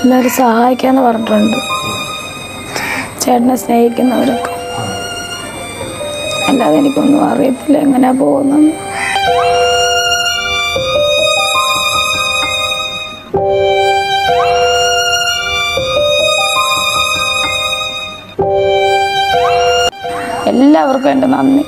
എല്ലാവരും സഹായിക്കാന്ന് പറഞ്ഞിട്ടുണ്ട് ചേട്ടനെ സ്നേഹിക്കുന്നവരൊക്കെ അല്ലാതെ എനിക്കൊന്നും അറിയത്തില്ല എങ്ങനെയാ പോകുന്നത് എല്ലാവർക്കും എൻ്റെ നന്ദി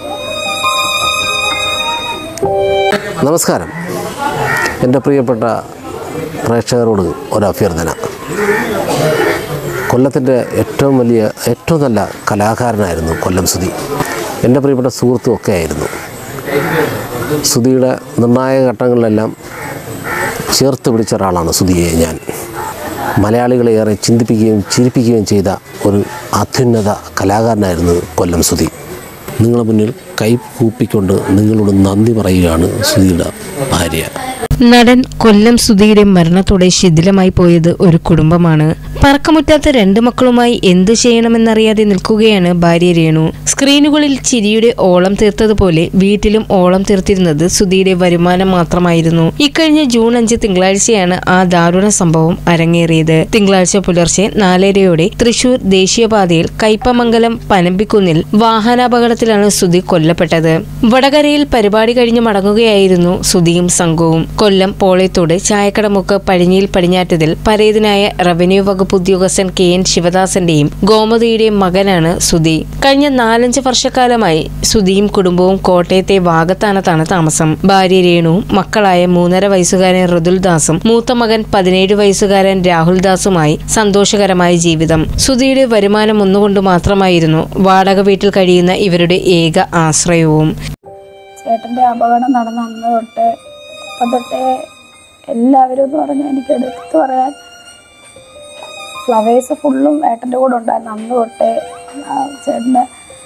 നമസ്കാരം എൻ്റെ പ്രിയപ്പെട്ട പ്രേക്ഷകരോട് ഒരു അഭ്യർത്ഥന കൊല്ലത്തിൻ്റെ ഏറ്റവും വലിയ ഏറ്റവും നല്ല കലാകാരനായിരുന്നു കൊല്ലം സുധി എൻ്റെ പ്രിയപ്പെട്ട സുഹൃത്തും ഒക്കെ ആയിരുന്നു സുധിയുടെ നിർണായക ഘട്ടങ്ങളിലെല്ലാം ചേർത്ത് പിടിച്ച ഒരാളാണ് സുധിയെ ഞാൻ മലയാളികളെ ഏറെ ചിന്തിപ്പിക്കുകയും ചിരിപ്പിക്കുകയും ചെയ്ത ഒരു അത്യുന്നത കലാകാരനായിരുന്നു കൊല്ലം സുധി നിങ്ങളുടെ മുന്നിൽ കൈ കൂപ്പിക്കൊണ്ട് നിങ്ങളോട് നന്ദി പറയുകയാണ് സുധിയുടെ ഭാര്യ നടൻ കൊല്ലം സുധിയുടെ മരണത്തോടെ ശിഥിലമായി പോയത് ഒരു കുടുംബമാണ് പറക്കമുറ്റാത്ത രണ്ട് മക്കളുമായി എന്തു ചെയ്യണമെന്നറിയാതെ നിൽക്കുകയാണ് ഭാര്യ രേണു സ്ക്രീനുകളിൽ ചിരിയുടെ ഓളം തീർത്തതുപോലെ വീട്ടിലും ഓളം തീർത്തിരുന്നത് സുധിയുടെ വരുമാനം മാത്രമായിരുന്നു ഇക്കഴിഞ്ഞ ജൂൺ അഞ്ച് തിങ്കളാഴ്ചയാണ് ആ ദാരുണ സംഭവം അരങ്ങേറിയത് തിങ്കളാഴ്ച പുലർച്ചെ നാലരയോടെ തൃശൂർ ദേശീയപാതയിൽ കയ്പമംഗലം പനമ്പിക്കുന്നിൽ വാഹനാപകടത്തിലാണ് സുധി കൊല്ലപ്പെട്ടത് വടകരയിൽ പരിപാടി കഴിഞ്ഞ് മടങ്ങുകയായിരുന്നു സുധിയും സംഘവും കൊല്ലം പോളയത്തോട് ചായക്കടമുക്ക് പഴിഞ്ഞിയിൽ പടിഞ്ഞാറ്റതിൽ പരേതനായ റവന്യൂ വകുപ്പ് ഉദ്യോഗസ്ഥൻ കെ എൻ ശിവദാസന്റെയും ഗോമതിയുടെയും മകനാണ് സുധി കഴിഞ്ഞ നാലഞ്ച് വർഷക്കാലമായി സുധിയും കുടുംബവും കോട്ടയത്തെ വാഗത്താനത്താണ് താമസം ഭാര്യ രേണുവും മക്കളായ മൂന്നര വയസ്സുകാരൻ ഋതുൽദാസും മൂത്ത മകൻ പതിനേഴ് വയസ്സുകാരൻ രാഹുൽദാസുമായി സന്തോഷകരമായ ജീവിതം സുധിയുടെ വരുമാനം ഒന്നുകൊണ്ട് മാത്രമായിരുന്നു വാടക വീട്ടിൽ കഴിയുന്ന ഇവരുടെ ഏക ആശ്രയവും ചേട്ടൻ്റെ അപകടം നടന്ന അന്ന് തൊട്ട് അപ്പം തൊട്ടേ എല്ലാവരും എന്ന് പറഞ്ഞാൽ എനിക്ക് എടുത്ത് പറയാൻ ഫ്ലവേഴ്സ് ഫുള്ളും ഏട്ടൻ്റെ കൂടെ ഉണ്ടായിരുന്നു അന്ന് തൊട്ടേ ആ ചേട്ടൻ്റെ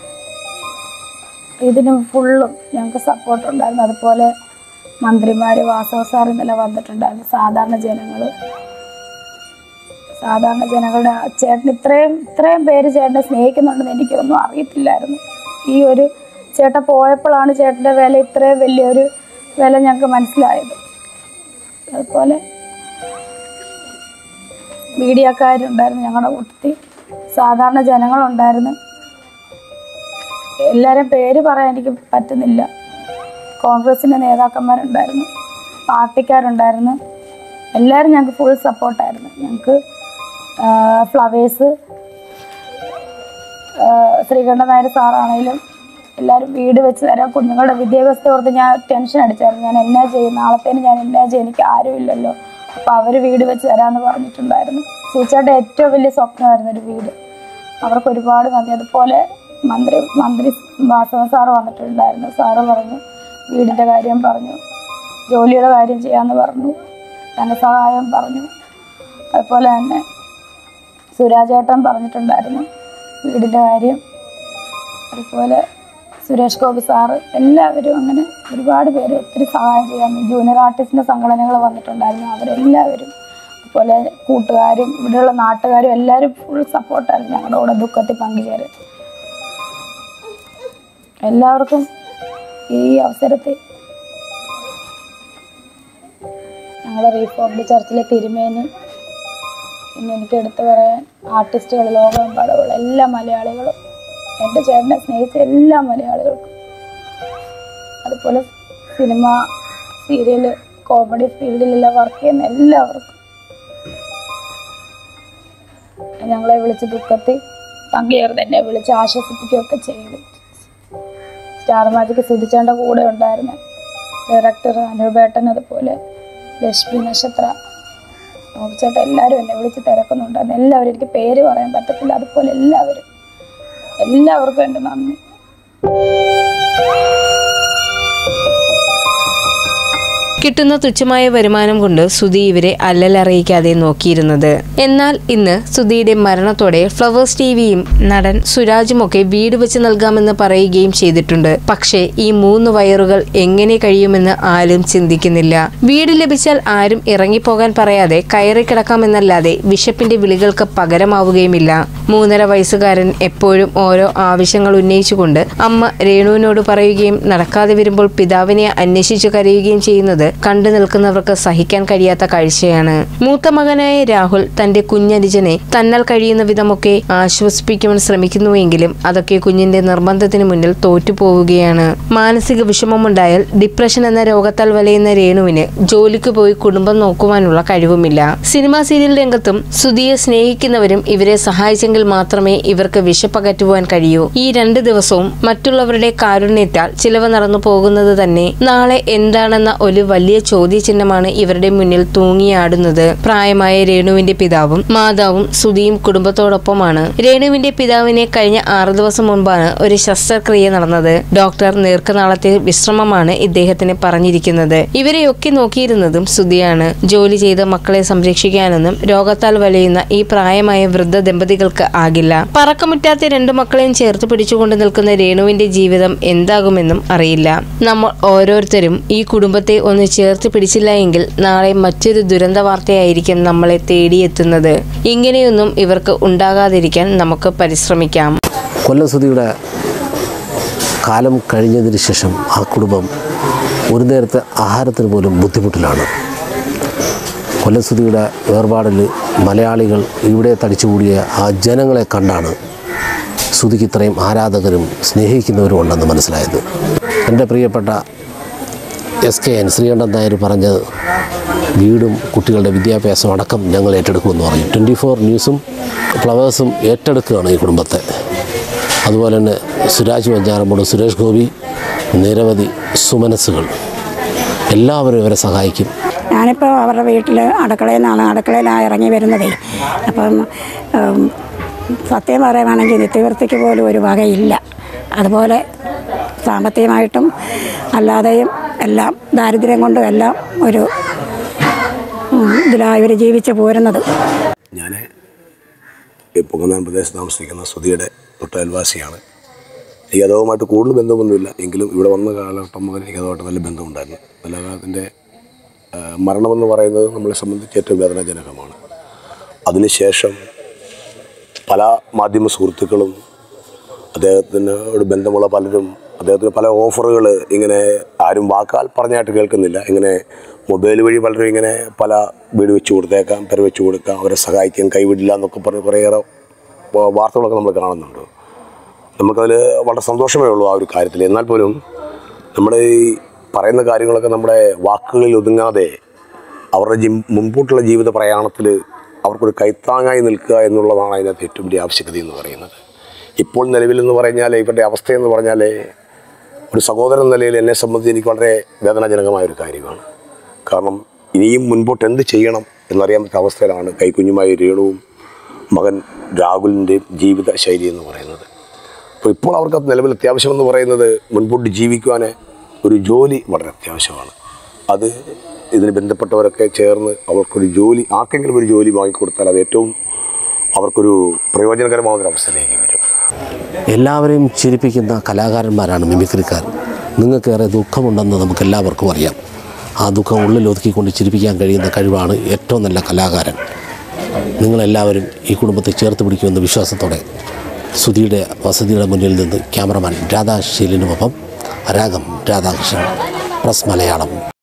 ഇതിനും ഫുള്ളും ഞങ്ങൾക്ക് സപ്പോർട്ട് ഉണ്ടായിരുന്നു അതുപോലെ മന്ത്രിമാർ വാസവ സാർ ഇന്നലെ വന്നിട്ടുണ്ടായിരുന്നു സാധാരണ ജനങ്ങൾ സാധാരണ ജനങ്ങളുടെ ആ ചേട്ടൻ ഇത്രയും ഇത്രയും പേര് ചേട്ടനെ സ്നേഹിക്കുന്നുണ്ടെന്ന് എനിക്കൊന്നും അറിയത്തില്ലായിരുന്നു ഈ ഒരു ചേട്ടൻ പോയപ്പോഴാണ് ചേട്ടൻ്റെ വില ഇത്രയും വലിയൊരു വില ഞങ്ങൾക്ക് മനസ്സിലായത് അതുപോലെ മീഡിയക്കാരുണ്ടായിരുന്നു ഞങ്ങളുടെ കൂട്ടത്തിൽ സാധാരണ ജനങ്ങളുണ്ടായിരുന്നു എല്ലാവരും പേര് പറയാൻ എനിക്ക് പറ്റുന്നില്ല കോൺഗ്രസിൻ്റെ നേതാക്കന്മാരുണ്ടായിരുന്നു പാർട്ടിക്കാരുണ്ടായിരുന്നു എല്ലാവരും ഞങ്ങൾക്ക് ഫുൾ സപ്പോർട്ടായിരുന്നു ഞങ്ങൾക്ക് ഫ്ലവേഴ്സ് ശ്രീകണ്ഠ നായർ സാറാണെങ്കിലും എല്ലാവരും വീട് വെച്ച് തരാം കുഞ്ഞുങ്ങളുടെ വിദ്യാഭ്യാസത്തെ ഓർത്ത് ഞാൻ ടെൻഷൻ അടിച്ചായിരുന്നു ഞാൻ എന്നാ ചെയ്യും നാളത്തേന് ഞാൻ എന്നാ ചെയ്യും എനിക്ക് ആരുമില്ലല്ലോ അപ്പോൾ അവർ വീട് വെച്ച് തരാമെന്ന് പറഞ്ഞിട്ടുണ്ടായിരുന്നു സൂചിച്ചായിട്ട് ഏറ്റവും വലിയ സ്വപ്നമായിരുന്നു ഒരു വീട് അവർക്ക് ഒരുപാട് നന്ദി അതുപോലെ മന്ത്രി മന്ത്രി വാസവ സാറ് വന്നിട്ടുണ്ടായിരുന്നു സാറ് പറഞ്ഞു വീടിൻ്റെ കാര്യം പറഞ്ഞു ജോലിയുടെ കാര്യം ചെയ്യാമെന്ന് പറഞ്ഞു ധനസഹായം പറഞ്ഞു അതുപോലെ തന്നെ സുരാജേട്ടൻ പറഞ്ഞിട്ടുണ്ടായിരുന്നു വീടിൻ്റെ കാര്യം അതുപോലെ സുരേഷ് ഗോപി സാറ് എല്ലാവരും അങ്ങനെ ഒരുപാട് പേര് ഒത്തിരി സഹായം ചെയ്യാൻ ജൂനിയർ ആർട്ടിസ്റ്റിൻ്റെ സംഘടനകൾ വന്നിട്ടുണ്ടായിരുന്നു അവരെല്ലാവരും അതുപോലെ കൂട്ടുകാരും ഇവിടെയുള്ള നാട്ടുകാരും എല്ലാവരും ഫുൾ സപ്പോർട്ടായിരുന്നു ഞങ്ങളുടെ കൂടെ ദുഃഖത്തിൽ പങ്കുചേരാൻ എല്ലാവർക്കും ഈ അവസരത്തിൽ ഞങ്ങളുടെ റീഫോർഡ് ചർച്ചിലെ തിരുമേനി പിന്നെ എനിക്ക് എടുത്തു പറയാൻ ആർട്ടിസ്റ്റുകൾ ലോകമെമ്പാടുള്ള എല്ലാ മലയാളികളും എൻ്റെ ചേട്ടനെ സ്നേഹിച്ച എല്ലാ മലയാളികൾക്കും അതുപോലെ സിനിമ സീരിയൽ കോമഡി ഫീൽഡിലെല്ലാം വർക്ക് ചെയ്യുന്ന എല്ലാവർക്കും ഞങ്ങളെ വിളിച്ച് ദുഃഖത്തിൽ പങ്കുചേർന്ന് എന്നെ വിളിച്ച് ആശ്വസിപ്പിക്കുകയൊക്കെ ചെയ്തു സ്റ്റാർ മാജിക് സിദ്ധിച്ചേണ്ട കൂടെ ഉണ്ടായിരുന്ന ഡയറക്ടർ അനുപേട്ടൻ അതുപോലെ ലക്ഷ്മി നക്ഷത്ര നോക്കിച്ചേട്ടൻ എല്ലാവരും എന്നെ വിളിച്ച് തിരക്കുന്നുണ്ടായിരുന്നു എല്ലാവരും എനിക്ക് പേര് പറയാൻ പറ്റത്തില്ല അതുപോലെ എല്ലാവരും എല്ലാവർക്കും എൻ്റെ നന്ദി കിട്ടുന്ന തുച്ഛമായ വരുമാനം കൊണ്ട് സുധി ഇവരെ അല്ലലറിയിക്കാതെ നോക്കിയിരുന്നത് എന്നാൽ ഇന്ന് സുധിയുടെ മരണത്തോടെ ഫ്ലവേഴ്സ് ടിവിയും നടൻ സുരാജുമൊക്കെ വീട് വെച്ച് നൽകാമെന്ന് പറയുകയും ചെയ്തിട്ടുണ്ട് പക്ഷേ ഈ മൂന്ന് വയറുകൾ എങ്ങനെ കഴിയുമെന്ന് ആരും ചിന്തിക്കുന്നില്ല വീട് ലഭിച്ചാൽ ആരും ഇറങ്ങിപ്പോകാൻ പറയാതെ കയറി കിടക്കാമെന്നല്ലാതെ വിശപ്പിന്റെ വിളികൾക്ക് പകരമാവുകയുമില്ല മൂന്നര വയസ്സുകാരൻ എപ്പോഴും ഓരോ ആവശ്യങ്ങൾ ഉന്നയിച്ചുകൊണ്ട് അമ്മ രേണുവിനോട് പറയുകയും നടക്കാതെ വരുമ്പോൾ പിതാവിനെ അന്വേഷിച്ചു കരയുകയും ചെയ്യുന്നത് കണ്ടു നിൽക്കുന്നവർക്ക് സഹിക്കാൻ കഴിയാത്ത കാഴ്ചയാണ് മൂത്ത മകനായ രാഹുൽ തന്റെ കുഞ്ഞനുജനെ തന്നാൽ കഴിയുന്ന വിധമൊക്കെ ആശ്വസിപ്പിക്കുവാൻ ശ്രമിക്കുന്നുവെങ്കിലും അതൊക്കെ കുഞ്ഞിന്റെ നിർബന്ധത്തിന് മുന്നിൽ തോറ്റുപോവുകയാണ് മാനസിക വിഷമമുണ്ടായാൽ ഡിപ്രഷൻ എന്ന രോഗത്താൽ വലയുന്ന രേണുവിന് ജോലിക്ക് പോയി കുടുംബം നോക്കുവാനുള്ള കഴിവുമില്ല സിനിമാ സീരിയൽ രംഗത്തും സുധിയെ സ്നേഹിക്കുന്നവരും ഇവരെ സഹായിച്ചെങ്കിൽ മാത്രമേ ഇവർക്ക് വിശപ്പകറ്റുവാൻ കഴിയൂ ഈ രണ്ട് ദിവസവും മറ്റുള്ളവരുടെ കാരുണ്യത്താൽ ചിലവ് നടന്നു പോകുന്നത് തന്നെ നാളെ എന്താണെന്ന ഒരു വലിയ ചോദ്യചിഹ്നമാണ് ഇവരുടെ മുന്നിൽ തൂങ്ങിയാടുന്നത് പ്രായമായ രേണുവിന്റെ പിതാവും മാതാവും സുധിയും കുടുംബത്തോടൊപ്പമാണ് രേണുവിന്റെ പിതാവിനെ കഴിഞ്ഞ ആറു ദിവസം മുൻപാണ് ഒരു ശസ്ത്രക്രിയ നടന്നത് ഡോക്ടർ ദീർഘനാളത്തെ വിശ്രമമാണ് ഇദ്ദേഹത്തിന് പറഞ്ഞിരിക്കുന്നത് ഇവരെയൊക്കെ നോക്കിയിരുന്നതും സുധിയാണ് ജോലി ചെയ്ത് മക്കളെ സംരക്ഷിക്കാനൊന്നും രോഗത്താൽ വലയുന്ന ഈ പ്രായമായ വൃദ്ധ ദമ്പതികൾക്ക് ആകില്ല പറക്കമുറ്റാത്ത രണ്ടു മക്കളെയും ചേർത്ത് പിടിച്ചുകൊണ്ട് നിൽക്കുന്ന രേണുവിന്റെ ജീവിതം എന്താകുമെന്നും അറിയില്ല നമ്മൾ ഓരോരുത്തരും ഈ കുടുംബത്തെ ഒന്ന് ചേർത്ത് പിടിച്ചില്ല എങ്കിൽ നാളെ മറ്റൊരു ദുരന്ത വാർത്തയായിരിക്കും നമ്മളെ തേടിയെത്തുന്നത് ഇങ്ങനെയൊന്നും ഇവർക്ക് ഉണ്ടാകാതിരിക്കാൻ നമുക്ക് പരിശ്രമിക്കാം കൊല്ലം സുധിയുടെ കാലം കഴിഞ്ഞതിന് ശേഷം ആ കുടുംബം ഒരു നേരത്തെ ആഹാരത്തിന് പോലും ബുദ്ധിമുട്ടിലാണ് കൊല്ലം സുധിയുടെ വേർപാടിൽ മലയാളികൾ ഇവിടെ തടിച്ചുകൂടിയ ആ ജനങ്ങളെ കണ്ടാണ് സുധിക്ക് ഇത്രയും ആരാധകരും സ്നേഹിക്കുന്നവരും ഉണ്ടെന്ന് മനസ്സിലായത് എൻ്റെ പ്രിയപ്പെട്ട S K N Sreekantan Nair പറഞ്ഞത് വീടും കുട്ടികളുടെ വിദ്യാഭ്യാസം അടക്കം ഞങ്ങൾ ഏറ്റെടുക്കുമെന്ന് പറഞ്ഞു ട്വൻറ്റി ഫോർ ന്യൂസും ഫ്ലവേഴ്സും ഏറ്റെടുക്കുകയാണ് ഈ കുടുംബത്തെ അതുപോലെ തന്നെ സുരാജ് വഞ്ചാറമ്മൂട് സുരേഷ് ഗോപി നിരവധി സുമനസ്സുകൾ എല്ലാവരും ഇവരെ സഹായിക്കും ഞാനിപ്പോൾ അവരുടെ വീട്ടിൽ അടുക്കളയിൽ നിന്നാണ് അടുക്കളയിലാണ് ഇറങ്ങി വരുന്നതേ അപ്പം ഉം, സത്യം പറയുവാണെങ്കിൽ നിത്യവൃത്തിക്ക് പോലും ഒരു വകയില്ല അതുപോലെ സാമ്പത്തികമായിട്ടും അല്ലാതെയും എല്ലാം ദാരിദ്ര്യം കൊണ്ടും എല്ലാം ഒരു ഇതിലാണ് ഇവർ ജീവിച്ച് പോരുന്നത് ഞാൻ ഈ പൊങ്ങനാൻ പ്രദേശത്ത് താമസിക്കുന്ന സുധിയുടെ തൊട്ടയൽവാസിയാണ് എനിക്ക് അതുമായിട്ട് കൂടുതൽ ബന്ധമൊന്നുമില്ല എങ്കിലും ഇവിടെ വന്ന കാലഘട്ടം മുതൽ എനിക്ക് അതുമായിട്ട് നല്ല ബന്ധമുണ്ടായിരുന്നു നല്ല കാലത്തിൻ്റെ മരണമെന്ന് പറയുന്നത് നമ്മളെ സംബന്ധിച്ച് ഏറ്റവും വേദനാജനകമാണ് അതിനുശേഷം പല മാധ്യമ സുഹൃത്തുക്കളും അദ്ദേഹത്തിനോട് ബന്ധമുള്ള പലരും അദ്ദേഹത്തിന് പല ഓഫറുകൾ ഇങ്ങനെ ആരും വാക്കാൽ പറഞ്ഞായിട്ട് കേൾക്കുന്നില്ല ഇങ്ങനെ മൊബൈൽ വഴി പലരും ഇങ്ങനെ പല വീട് വെച്ച് കൊടുത്തേക്കാം പെര വെച്ച് കൊടുക്കാം അവരെ സഹായിക്കാൻ കൈവിടില്ല എന്നൊക്കെ പറഞ്ഞ് കുറേയേറെ വാ- വാർത്തകളൊക്കെ നമ്മൾ കാണുന്നുണ്ട് നമുക്കതിൽ വളരെ സന്തോഷമേ ഉള്ളൂ ആ ഒരു കാര്യത്തിൽ എന്നാൽ പോലും നമ്മുടെ ഈ പറയുന്ന കാര്യങ്ങളൊക്കെ നമ്മുടെ വാക്കുകളിൽ ഒതുങ്ങാതെ അവരുടെ ജി മുൻപോട്ടുള്ള ജീവിത പ്രയാണത്തിൽ അവർക്കൊരു കൈത്താങ്ങായി നിൽക്കുക എന്നുള്ളതാണ് അതിനകത്ത് ഏറ്റവും വലിയ ആവശ്യകത എന്ന് പറയുന്നത് ഇപ്പോൾ നിലവിലെന്ന് പറഞ്ഞാൽ ഇവരുടെ അവസ്ഥയെന്ന് പറഞ്ഞാൽ ഒരു സഹോദരൻ എന്ന നിലയിൽ എന്നെ സംബന്ധിച്ച് എനിക്ക് വളരെ വേദനാജനകമായ ഒരു കാര്യമാണ് കാരണം ഇനിയും മുൻപോട്ട് എന്ത് ചെയ്യണം എന്നറിയാൻ പറ്റുന്ന അവസ്ഥയിലാണ് കൈക്കുഞ്ഞുമായ രേണുവും മകൻ രാഹുലിൻ്റെയും ജീവിത ശൈലി എന്ന് പറയുന്നത് അപ്പോൾ ഇപ്പോൾ അവർക്ക് നിലവിൽ അത്യാവശ്യമെന്ന് പറയുന്നത് മുൻപോട്ട് ജീവിക്കുവാൻ ഒരു ജോലി വളരെ അത്യാവശ്യമാണ് അത് ഇതിന് ബന്ധപ്പെട്ടവരൊക്കെ ചേർന്ന് അവർക്കൊരു ജോലി ആർക്കെങ്കിലും ഒരു ജോലി വാങ്ങിക്കൊടുത്താൽ അത് ഏറ്റവും അവർക്കൊരു പ്രയോജനകരമാവുന്ന ഒരു അവസ്ഥയിലേക്ക് വരും എല്ലാവരെയും ചിരിപ്പിക്കുന്ന കലാകാരന്മാരാണ് മിമിക്രിക്കാർ നിങ്ങൾക്കേറെ ദുഃഖമുണ്ടെന്ന് നമുക്ക് എല്ലാവർക്കും അറിയാം ആ ദുഃഖം ഉള്ളിൽ ഒതുക്കിക്കൊണ്ട് ചിരിപ്പിക്കാൻ കഴിയുന്ന കഴിവാണ് ഏറ്റവും നല്ല കലാകാരൻ നിങ്ങളെല്ലാവരും ഈ കുടുംബത്തെ ചേർത്ത് പിടിക്കുമെന്ന വിശ്വാസത്തോടെ സുധിയുടെ വസതിയുടെ മുന്നിൽ നിന്ന് ക്യാമറമാൻ രാധാശീലിനുമൊപ്പം രാഗം രാധാകൃഷ്ണൻ പ്രസ് മലയാളം